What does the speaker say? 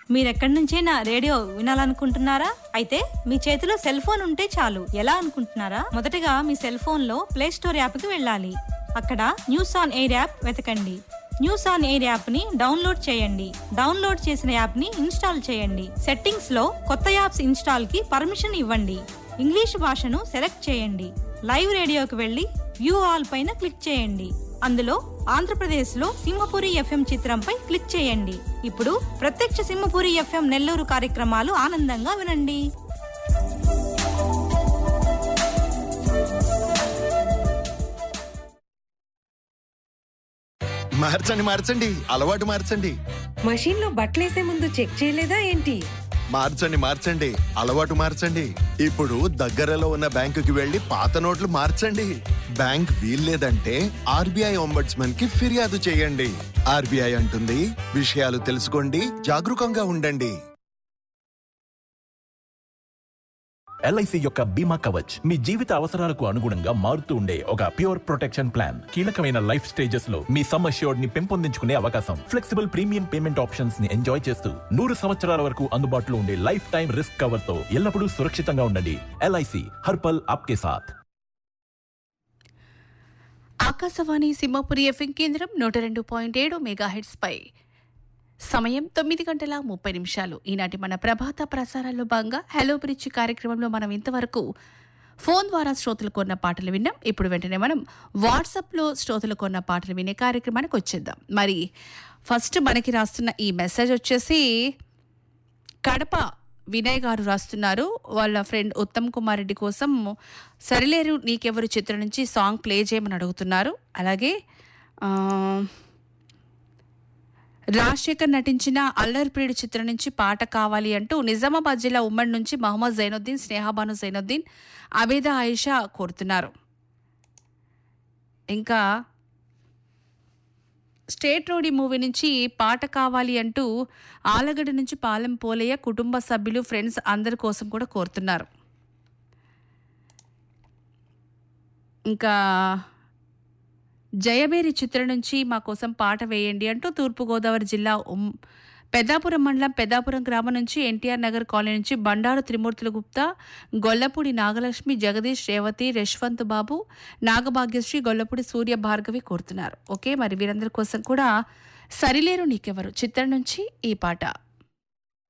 మీరెక్కడి నుంచైనా రేడియో వినాలనుకుంటున్నారా అయితే మీ చేతిలో సెల్ ఫోన్ ఉంటే చాలు ఎలా అనుకుంటున్నారా మొదటగా మీ సెల్ ఫోన్ లో ప్లే స్టోర్ యాప్ కి వెళ్ళాలి అక్కడ న్యూస్ ఆన్ ఎయిర్ యాప్ వెతకండి న్యూస్ ఆన్ ఎయిర్ యాప్ ని డౌన్లోడ్ చేయండి డౌన్లోడ్ చేసిన యాప్ ని ఇన్స్టాల్ చేయండి సెట్టింగ్స్ లో కొత్త యాప్స్ ఇన్స్టాల్ కి పర్మిషన్ ఇవ్వండి ఇంగ్లీష్ భాషను సెలెక్ట్ చేయండి లైవ్ రేడియోకి వెళ్ళి వ్యూ ఆల్ పైన క్లిక్ చేయండి అందులో ఆంధ్రప్రదేశ్ లో సింహపురి ఎఫ్ఎం చిత్రంపై క్లిక్ చేయండి ఇప్పుడు ప్రత్యక్ష సింహపురి ఎఫ్ఎం నెల్లూరు కార్యక్రమాలు ఆనందంగా వినండి మార్చండి మార్చండి అలవాటు మార్చండి మషీన్ లో బట్టలేసే ముందు చెక్ చేయలేదా ఏంటి మార్చండి మార్చండి అలవాటు మార్చండి ఇప్పుడు దగ్గరలో ఉన్న బ్యాంకుకి వెళ్లి పాత నోట్లు మార్చండి బ్యాంక్ వీల్లేదంటే ఆర్బీఐ ఒంబడ్స్మన్ కి ఫిర్యాదు చేయండి ఆర్బీఐ అంటుంది విషయాలు తెలుసుకోండి జాగరూకంగా ఉండండి ఎల్ఐసి యొక్క బీమా కవచ్ మీ జీవిత అవసరాలకు అనుగుణంగా మారుతూ ఉండే ఒక ప్యూర్ ప్రొటెక్షన్ ప్లాన్ కీలకమైన లైఫ్ స్టేజెస్ లో మీ సమ్ అష్యూర్డ్ ని పెంపొందించుకునే అవకాశం ఫ్లెక్సిబుల్ ప్రీమియం పేమెంట్ ఆప్షన్స్ ని ఎంజాయ్ చేస్తూ నూరు సంవత్సరాల వరకు అందుబాటులో ఉండే లైఫ్ టైం రిస్క్ కవర్ తో ఎల్లప్పుడూ సురక్షితంగా ఉండండి ఎల్ఐసి హర్పల్ ఆప్కే సాథ్ ఆకాశవాణి సింహపురి ఎఫ్ఎం కేంద్రం నూట రెండు పాయింట్ ఏడు మెగాహెడ్స్ పై సమయం తొమ్మిది గంటల ముప్పై నిమిషాలు ఈనాటి మన ప్రభాత ప్రసారాల్లో భాగంగా హలో బ్రిడ్జ్ కార్యక్రమంలో మనం ఇంతవరకు ఫోన్ ద్వారా శ్రోతలు కొన్న పాటలు విన్నాం ఇప్పుడు వెంటనే మనం వాట్సాప్లో శ్రోతలు కొన్న పాటలు వినే కార్యక్రమానికి వచ్చేద్దాం మరి ఫస్ట్ మనకి రాస్తున్న ఈ మెసేజ్ వచ్చేసి కడప వినయ్ గారు రాస్తున్నారు వాళ్ళ ఫ్రెండ్ ఉత్తమ్ కుమార్ రెడ్డి కోసం సరిలేరు నీకెవరు చిత్రం నుంచి సాంగ్ ప్లే చేయమని అడుగుతున్నారు అలాగే ఆ, రాజశేఖర్ నటించిన అల్లర్ప్రియుడు చిత్రం నుంచి పాట కావాలి అంటూ నిజామాబాద్ జిల్లా ఉమ్మడి నుంచి మహమ్మద్ జైనుద్దీన్ స్నేహాబాను జైనుద్దీన్ అబేదా ఆయిషా కోరుతున్నారు ఇంకా స్టేట్ రోడీ మూవీ నుంచి పాట కావాలి అంటూ ఆలగడ్డ నుంచి పాలెం పోలయ్య కుటుంబ సభ్యులు ఫ్రెండ్స్ అందరి కోసం కూడా కోరుతున్నారు ఇంకా జయబేరి చిత్రం నుంచి మా కోసం పాట వేయండి అంటూ తూర్పుగోదావరి జిల్లా ఉమ్ పెద్దాపురం మండలం పెద్దాపురం గ్రామం నుంచి ఎన్టీఆర్ నగర్ కాలనీ నుంచి బండారు త్రిమూర్తుల గుప్తా గొల్లపూడి నాగలక్ష్మి జగదీష్ రేవతి యశ్వంత్ బాబు నాగభాగ్యశ్రీ గొల్లపూడి సూర్య భార్గవి కోరుతున్నారు ఓకే మరి వీరందరి కోసం కూడా సరిలేరు నీకెవరు చిత్రం నుంచి ఈ పాట